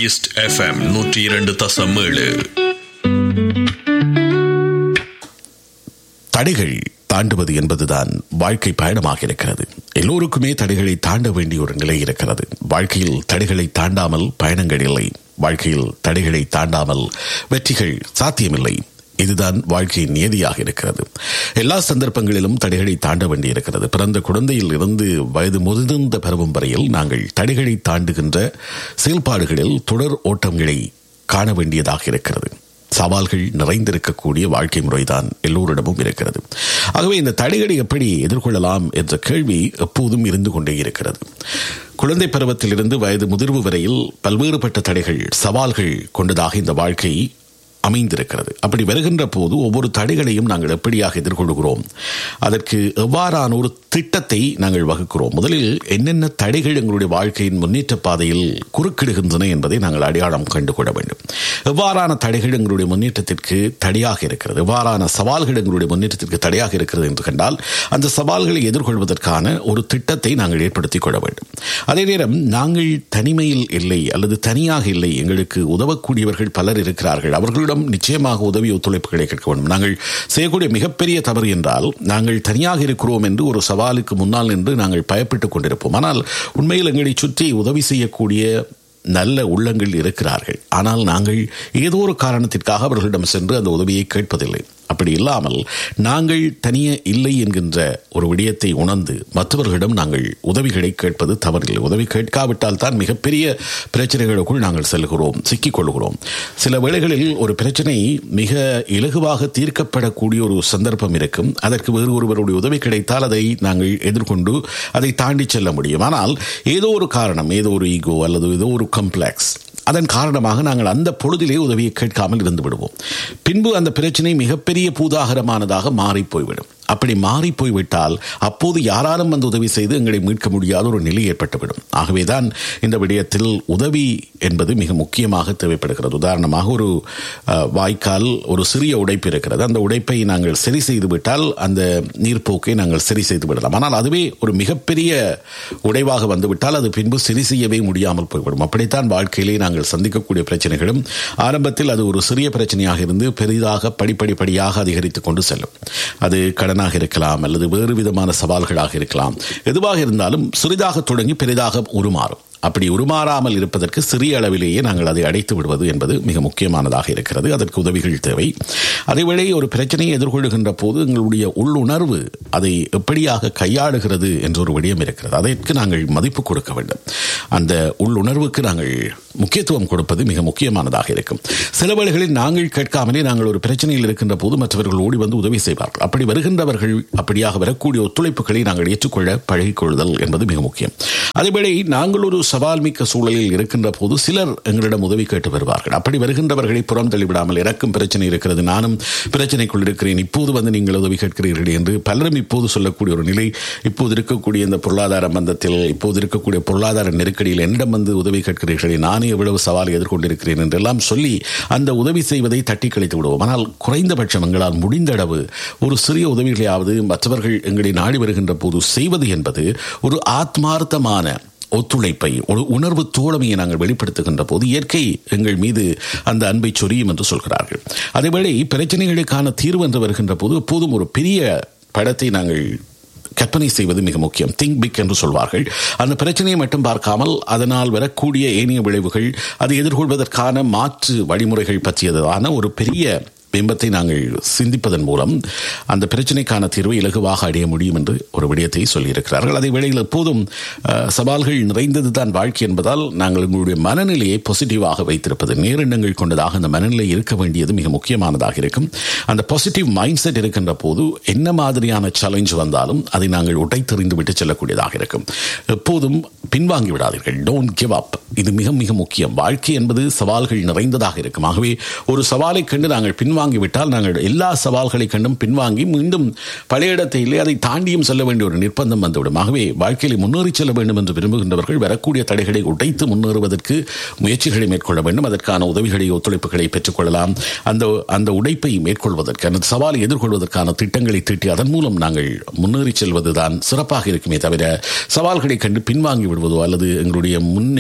east FM நூற்றி இரண்டு தசம் ஏழு தடைகள் தாண்டுவது என்பதுதான் வாழ்க்கை பயணமாக இருக்கிறது எல்லோருக்குமே தடைகளை தாண்ட வேண்டிய ஒரு நிலை இருக்கிறது வாழ்க்கையில் தடைகளை தாண்டாமல் பயணங்கள் இல்லை வாழ்க்கையில் தடைகளை தாண்டாமல் வெற்றிகள் சாத்தியமில்லை இதுதான் வாழ்க்கையின் நியதியாக இருக்கிறது எல்லா சந்தர்ப்பங்களிலும் தடைகளை தாண்ட வேண்டியிருக்கிறது பிறந்த குழந்தையில் இருந்து வயது முதிர்ந்த பருவம் வரையில் நாங்கள் தடைகளை தாண்டுகின்ற செயல்பாடுகளில் தொடர் ஓட்டங்களை காண வேண்டியதாக இருக்கிறது சவால்கள் நிறைந்திருக்கக்கூடிய வாழ்க்கை முறைதான் எல்லோரிடமும் இருக்கிறது ஆகவே இந்த தடைகளை எப்படி எதிர்கொள்ளலாம் என்ற கேள்வி எப்போதும் இருந்து கொண்டே இருக்கிறது குழந்தை பருவத்திலிருந்து வயது முதிர்வு வரையில் பல்வேறுபட்ட தடைகள் சவால்கள் கொண்டதாக இந்த வாழ்க்கை அமைந்திருக்கிறது அப்படி வருகின்ற போது ஒவ்வொரு தடைகளையும் நாங்கள் எப்படியாக எதிர்கொள்கிறோம் அதற்கு எவ்வாறான ஒரு திட்டத்தை நாங்கள் வகுக்கிறோம் முதலில் என்னென்ன தடைகள் எங்களுடைய வாழ்க்கையின் முன்னேற்ற பாதையில் குறுக்கிடுகின்றன என்பதை நாங்கள் அடையாளம் கண்டுகொள்ள வேண்டும் எவ்வாறான தடைகள் எங்களுடைய முன்னேற்றத்திற்கு தடையாக இருக்கிறது எவ்வாறான சவால்கள் எங்களுடைய முன்னேற்றத்திற்கு தடையாக இருக்கிறது என்று கண்டால் அந்த சவால்களை எதிர்கொள்வதற்கான ஒரு திட்டத்தை நாங்கள் ஏற்படுத்திக் கொள்ள வேண்டும் அதே நேரம் நாங்கள் தனிமையில் இல்லை அல்லது தனியாக இல்லை எங்களுக்கு உதவக்கூடியவர்கள் பலர் இருக்கிறார்கள் அவர்களிடம் நிச்சயமாக உதவி ஒத்துழைப்புகளை கேட்க வேண்டும் நாங்கள் செய்யக்கூடிய மிகப்பெரிய தவறு என்றால் நாங்கள் தனியாக இருக்கிறோம் என்று ஒரு சவாலுக்கு முன்னால் நின்று நாங்கள் பயப்பட்டுக் கொண்டிருப்போம் ஆனால் உண்மையில் எங்களை சுற்றி உதவி செய்யக்கூடிய நல்ல உள்ளங்கள் இருக்கிறார்கள் ஆனால் நாங்கள் ஏதோ ஒரு காரணத்திற்காக அவர்களிடம் சென்று அந்த உதவியை கேட்பதில்லை அப்படி இல்லாமல் நாங்கள் தனியே இல்லை என்கின்ற ஒரு விடயத்தை உணர்ந்து மற்றவர்களிடம் நாங்கள் உதவிகளை கேட்பது தவறில்லை உதவி கேட்காவிட்டால் தான் மிகப்பெரிய பிரச்சனைகளுக்குள் நாங்கள் செல்கிறோம் சிக்கிக் கொள்கிறோம் சில வேளைகளில் ஒரு பிரச்சனை மிக இலகுவாக தீர்க்கப்படக்கூடிய ஒரு சந்தர்ப்பம் இருக்கும் அதற்கு வேறு ஒருவருடைய உதவி கிடைத்தால் அதை நாங்கள் எதிர்கொண்டு அதை தாண்டி செல்ல முடியும் ஆனால் ஏதோ ஒரு காரணம் ஏதோ ஒரு ஈகோ அல்லது ஏதோ ஒரு கம்ப்ளெக்ஸ் அதன் காரணமாக நாங்கள் அந்த பொழுதிலே உதவியை கேட்காமல் இருந்து விடுவோம் பின்பு அந்த பிரச்சனை மிகப்பெரிய பூதாகரமானதாக மாறி போய்விடும் அப்படி மாறி போய்விட்டால் அப்போது யாராலும் வந்து உதவி செய்து எங்களை மீட்க முடியாத ஒரு நிலை ஏற்பட்டுவிடும் ஆகவேதான் இந்த விடயத்தில் உதவி என்பது மிக முக்கியமாக தேவைப்படுகிறது உதாரணமாக ஒரு வாய்க்கால் ஒரு சிறிய உடைப்பு இருக்கிறது அந்த உடைப்பை நாங்கள் சரி செய்து விட்டால் அந்த நீர்ப்போக்கை நாங்கள் சரி செய்து விடலாம் ஆனால் அதுவே ஒரு மிகப்பெரிய உடைவாக வந்துவிட்டால் அது பின்பு சரி செய்யவே முடியாமல் போய்விடும் அப்படித்தான் வாழ்க்கையிலே நாங்கள் சந்திக்கக்கூடிய பிரச்சனைகளும் ஆரம்பத்தில் அது ஒரு சிறிய பிரச்சனையாக இருந்து பெரிதாக படிப்படி படியாக அதிகரித்துக் கொண்டு செல்லும் அது கடன் கடனாக இருக்கலாம் அல்லது வேறு விதமான சவால்களாக இருக்கலாம் எதுவாக இருந்தாலும் சிறிதாக தொடங்கி பெரிதாக உருமாறும் அப்படி உருமாறாமல் இருப்பதற்கு சிறிய அளவிலேயே நாங்கள் அதை அடைத்து விடுவது என்பது மிக முக்கியமானதாக இருக்கிறது அதற்கு உதவிகள் தேவை அதேவேளை ஒரு பிரச்சனையை எதிர்கொள்ளுகின்ற போது எங்களுடைய உள்ளுணர்வு அதை எப்படியாக கையாளுகிறது என்ற ஒரு விடயம் இருக்கிறது அதற்கு நாங்கள் மதிப்பு கொடுக்க வேண்டும் அந்த உள்ளுணர்வுக்கு நாங்கள் முக்கியத்துவம் கொடுப்பது மிக முக்கியமானதாக இருக்கும் சில வேளைகளில் நாங்கள் கேட்காமலே நாங்கள் ஒரு பிரச்சனையில் இருக்கின்ற போது மற்றவர்கள் ஓடி வந்து உதவி செய்வார்கள் அப்படி வருகின்றவர்கள் அப்படியாக வரக்கூடிய ஒத்துழைப்புகளை நாங்கள் ஏற்றுக்கொள்ள பழகிக்கொள்ளுதல் என்பது மிக முக்கியம் அதேவேளை நாங்கள் ஒரு சவால் மிக்க சூழலில் இருக்கின்ற போது சிலர் எங்களிடம் உதவி கேட்டு வருவார்கள் அப்படி வருகின்றவர்களை புறம் தள்ளிவிடாமல் எனக்கும் பிரச்சனை இருக்கிறது நானும் பிரச்சனைக்குள் இருக்கிறேன் இப்போது வந்து நீங்கள் உதவி கேட்கிறீர்கள் என்று பலரும் இப்போது சொல்லக்கூடிய ஒரு நிலை இப்போது இருக்கக்கூடிய இந்த பொருளாதார மந்தத்தில் இப்போது இருக்கக்கூடிய பொருளாதார நெருக்கடியில் என்னிடம் வந்து உதவி கேட்கிறீர்களே நானே எவ்வளவு சவாலை எதிர்கொண்டிருக்கிறேன் என்றெல்லாம் சொல்லி அந்த உதவி செய்வதை தட்டி கழித்து விடுவோம் ஆனால் குறைந்தபட்சம் எங்களால் முடிந்த அளவு ஒரு சிறிய உதவிகளையாவது மற்றவர்கள் எங்களை நாடி வருகின்ற போது செய்வது என்பது ஒரு ஆத்மார்த்தமான ஒத்துழைப்பை ஒரு உணர்வு தோழமையை நாங்கள் வெளிப்படுத்துகின்ற போது இயற்கை எங்கள் மீது அந்த அன்பை சொரியும் என்று சொல்கிறார்கள் அதேவேளை பிரச்சனைகளுக்கான தீர்வு என்று வருகின்ற போது எப்போதும் ஒரு பெரிய படத்தை நாங்கள் கற்பனை செய்வது மிக முக்கியம் திங்க் பிக் என்று சொல்வார்கள் அந்த பிரச்சனையை மட்டும் பார்க்காமல் அதனால் வரக்கூடிய ஏனைய விளைவுகள் அதை எதிர்கொள்வதற்கான மாற்று வழிமுறைகள் பற்றியதான ஒரு பெரிய பிம்பத்தை நாங்கள் சிந்திப்பதன் மூலம் அந்த பிரச்சனைக்கான தீர்வை இலகுவாக அடைய முடியும் என்று ஒரு விடயத்தை சொல்லியிருக்கிறார்கள் அதே வேளையில் எப்போதும் சவால்கள் நிறைந்தது தான் வாழ்க்கை என்பதால் நாங்கள் எங்களுடைய மனநிலையை பாசிட்டிவாக வைத்திருப்பது நேரெண்ணங்கள் கொண்டதாக அந்த மனநிலை இருக்க வேண்டியது மிக முக்கியமானதாக இருக்கும் அந்த பாசிட்டிவ் மைண்ட் செட் இருக்கின்ற போது என்ன மாதிரியான சேலஞ்ச் வந்தாலும் அதை நாங்கள் உடைத்தெறிந்து விட்டு செல்லக்கூடியதாக இருக்கும் எப்போதும் பின்வாங்கி விடாதீர்கள் டோன்ட் கிவ் அப் இது மிக மிக முக்கியம் வாழ்க்கை என்பது சவால்கள் நிறைந்ததாக இருக்கும் ஆகவே ஒரு சவாலை கண்டு நாங்கள் பின்வாங்கி விட்டால் நாங்கள் எல்லா சவால்களை கண்டும் பின்வாங்கி மீண்டும் பழைய இடத்திலே அதை தாண்டியும் செல்ல வேண்டிய ஒரு நிர்பந்தம் வந்துவிடும் ஆகவே வாழ்க்கையில் முன்னேறி செல்ல வேண்டும் என்று விரும்புகின்றவர்கள் வரக்கூடிய தடைகளை உடைத்து முன்னேறுவதற்கு முயற்சிகளை மேற்கொள்ள வேண்டும் அதற்கான உதவிகளை ஒத்துழைப்புகளை பெற்றுக்கொள்ளலாம் அந்த அந்த உடைப்பை மேற்கொள்வதற்கு அந்த சவாலை எதிர்கொள்வதற்கான திட்டங்களை தீட்டி அதன் மூலம் நாங்கள் முன்னேறி செல்வதுதான் சிறப்பாக இருக்குமே தவிர சவால்களை கண்டு பின்வாங்கி விடுவதோ அல்லது எங்களுடைய முன்னேற்றத்தை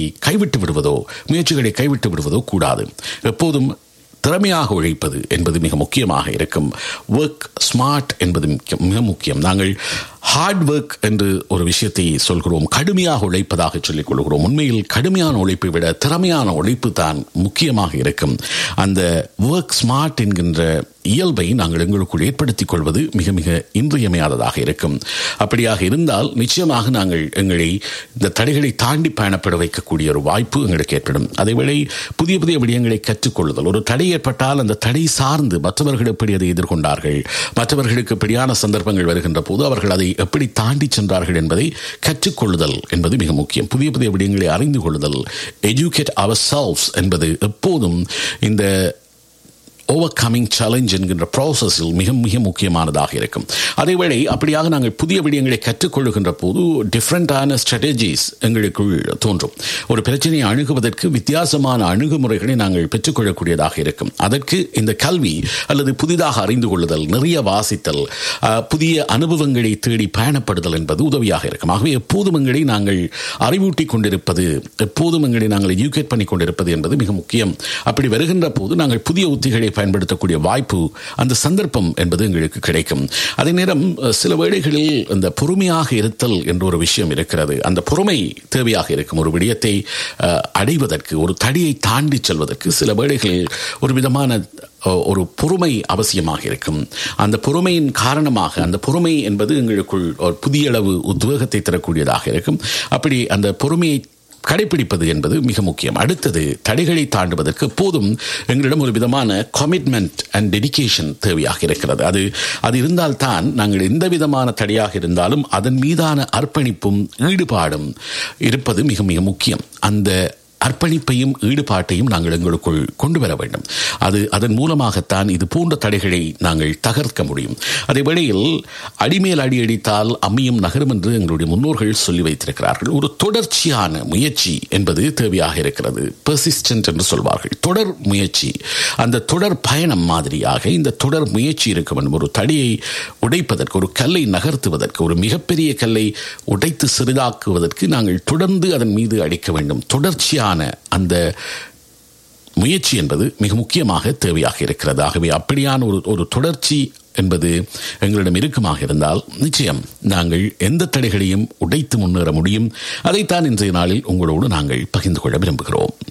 கைவிட்டு விடுவதோ முயற்சிகளை கைவிட்டு விடுவதோ கூடாது எப்போதும் திறமையாக உழைப்பது என்பது மிக முக்கியமாக இருக்கும் ஒர்க் ஸ்மார்ட் என்பது முக்கியம் மிக முக்கியம் நாங்கள் ஹார்ட் ஒர்க் என்று ஒரு விஷயத்தை சொல்கிறோம் கடுமையாக உழைப்பதாக சொல்லிக் கொள்கிறோம் உண்மையில் கடுமையான உழைப்பை விட திறமையான உழைப்பு தான் முக்கியமாக இருக்கும் அந்த ஒர்க் ஸ்மார்ட் என்கின்ற இயல்பை நாங்கள் எங்களுக்குள் ஏற்படுத்திக் கொள்வது மிக மிக இன்றியமையாததாக இருக்கும் அப்படியாக இருந்தால் நிச்சயமாக நாங்கள் எங்களை இந்த தடைகளை தாண்டி பயணப்பட வைக்கக்கூடிய ஒரு வாய்ப்பு எங்களுக்கு ஏற்படும் அதேவேளை புதிய புதிய விடயங்களை கற்றுக்கொள்ளுதல் ஒரு தடை ஏற்பட்டால் அந்த தடை சார்ந்து மற்றவர்கள் எப்படி அதை எதிர்கொண்டார்கள் மற்றவர்களுக்கு எப்படியான சந்தர்ப்பங்கள் வருகின்ற போது அவர்கள் அதை எப்படி தாண்டி சென்றார்கள் என்பதை கற்றுக்கொள்ளுதல் என்பது மிக முக்கியம் புதிய புதிய விடயங்களை அறிந்து கொள்ளுதல் எஜுகேட் அவர் செல்ஸ் என்பது எப்போதும் இந்த ஓவர் கமிங் சேலஞ்ச் என்கின்ற ப்ராசஸில் மிக மிக முக்கியமானதாக இருக்கும் அதேவேளை அப்படியாக நாங்கள் புதிய விடயங்களை கற்றுக்கொள்ளுகின்ற போது டிஃப்ரெண்டான ஸ்ட்ராட்டஜிஸ் எங்களுக்குள் தோன்றும் ஒரு பிரச்சனையை அணுகுவதற்கு வித்தியாசமான அணுகுமுறைகளை நாங்கள் பெற்றுக்கொள்ளக்கூடியதாக இருக்கும் அதற்கு இந்த கல்வி அல்லது புதிதாக அறிந்து கொள்ளுதல் நிறைய வாசித்தல் புதிய அனுபவங்களை தேடி பயணப்படுதல் என்பது உதவியாக இருக்கும் ஆகவே எப்போதும் எங்களை நாங்கள் அறிவூட்டி கொண்டிருப்பது எப்போதும் எங்களை நாங்கள் எஜுகேட் பண்ணி கொண்டிருப்பது என்பது மிக முக்கியம் அப்படி வருகின்ற போது நாங்கள் புதிய உத்திகளை பயன்படுத்தக்கூடிய வாய்ப்பு அந்த சந்தர்ப்பம் என்பது எங்களுக்கு கிடைக்கும் அதே நேரம் சில வேளைகளில் இந்த பொறுமையாக இருத்தல் என்ற ஒரு விஷயம் இருக்கிறது அந்த பொறுமை தேவையாக இருக்கும் ஒரு விடயத்தை அடைவதற்கு ஒரு தடியை தாண்டி செல்வதற்கு சில வேளைகளில் ஒரு விதமான ஒரு பொறுமை அவசியமாக இருக்கும் அந்த பொறுமையின் காரணமாக அந்த பொறுமை என்பது எங்களுக்குள் ஒரு புதிய அளவு உத்வேகத்தை தரக்கூடியதாக இருக்கும் அப்படி அந்த பொறுமையை கடைபிடிப்பது என்பது மிக முக்கியம் அடுத்தது தடைகளை தாண்டுவதற்கு போதும் எங்களிடம் ஒரு விதமான கமிட்மெண்ட் அண்ட் டெடிக்கேஷன் தேவையாக இருக்கிறது அது அது இருந்தால்தான் நாங்கள் எந்த விதமான தடையாக இருந்தாலும் அதன் மீதான அர்ப்பணிப்பும் ஈடுபாடும் இருப்பது மிக மிக முக்கியம் அந்த அர்ப்பணிப்பையும் ஈடுபாட்டையும் நாங்கள் எங்களுக்குள் கொண்டு வர வேண்டும் அது அதன் மூலமாகத்தான் இது போன்ற தடைகளை நாங்கள் தகர்க்க முடியும் அதே வேளையில் அடிமேல் அடி அடித்தால் அம்மியும் நகரும் என்று எங்களுடைய முன்னோர்கள் சொல்லி வைத்திருக்கிறார்கள் ஒரு தொடர்ச்சியான முயற்சி என்பது தேவையாக இருக்கிறது பெர்சிஸ்டன்ட் என்று சொல்வார்கள் தொடர் முயற்சி அந்த தொடர் பயணம் மாதிரியாக இந்த தொடர் முயற்சி இருக்க வேண்டும் ஒரு தடையை உடைப்பதற்கு ஒரு கல்லை நகர்த்துவதற்கு ஒரு மிகப்பெரிய கல்லை உடைத்து சிறிதாக்குவதற்கு நாங்கள் தொடர்ந்து அதன் மீது அடிக்க வேண்டும் தொடர்ச்சியான அந்த முயற்சி என்பது மிக முக்கியமாக தேவையாக இருக்கிறது ஆகவே அப்படியான ஒரு ஒரு தொடர்ச்சி என்பது எங்களிடம் இருக்குமாக இருந்தால் நிச்சயம் நாங்கள் எந்த தடைகளையும் உடைத்து முன்னேற முடியும் அதைத்தான் இன்றைய நாளில் உங்களோடு நாங்கள் பகிர்ந்து கொள்ள விரும்புகிறோம்